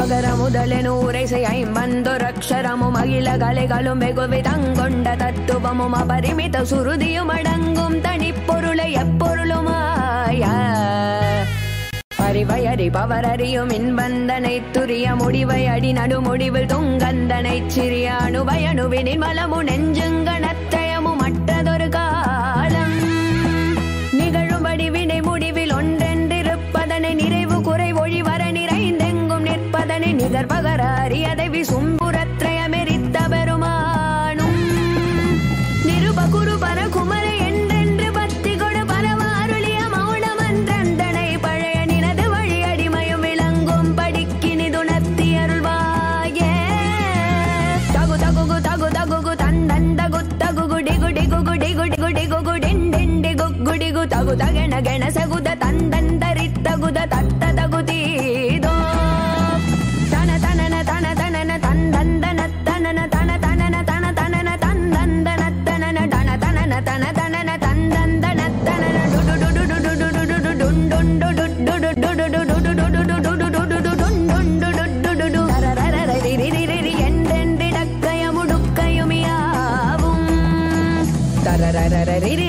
மகர முதலெனு உரைசை ஐம்பந்தொரு அக்ஷரமும் அகில கலைகளும் வெகுவிதங்கொண்ட தத்துவமும் அபரிமித சுருதியும் அடங்கும் தனிப்பொருளை எப்பொருளுமாய அறிவை அறிபவர் அறியும் இன்பந்தனை துரிய முடிவை அடி நடுமுடிவில் துங்கந்தனை சிறிய அணுவை அணுவினின் மலமு நெஞ்சுங்கணத்தயமும் மற்றதொரு காலம் நிகழும்படி வினை முடிவில் ஒன்றென்றிருப்பதனை நிறைவு குறை ஒழிவர நிறைந்தெங்கும் நிற்பதனை நிகர்பகர அறியதை விசும்புறத்ரயமெரித்த பெருமானும் நிருப குரு பர குமர என்றென்று பக்தி கொடு பரவாருளிய மௌனமன்றந்தனை பழைய நினது வழி அடிமையும் விளங்கும் படிக்கினிதுணர்த்தி அருள்வாயே தகு தகுகு தகு தகுகு தந்தந்தகு தகுகு டிகு டிகுகு டிகு டிகு டிகுகு டிண்டிண்டி குக்குடிகு தகு தகென கென சகுத தந்தந்தரித்தகுத தத்த தகுதீதோ தன தனன தன தனன தந்தந்தன தனன தன தனன தன தனன தந்தந்தன தனன தன தனன தன தனன தந்தந்தன தனன டுடு டுடு டுடு டுடு டுடு டுண்டுண்டு டுடு டுடு டுடு டுடு டுடு டுடு டுடு டுண்டுண்டு டுடு டுடு தரரரரிரிரிரி என்றென்றிடக்கய முடுக்கையும் யாவும் தரரரரிரி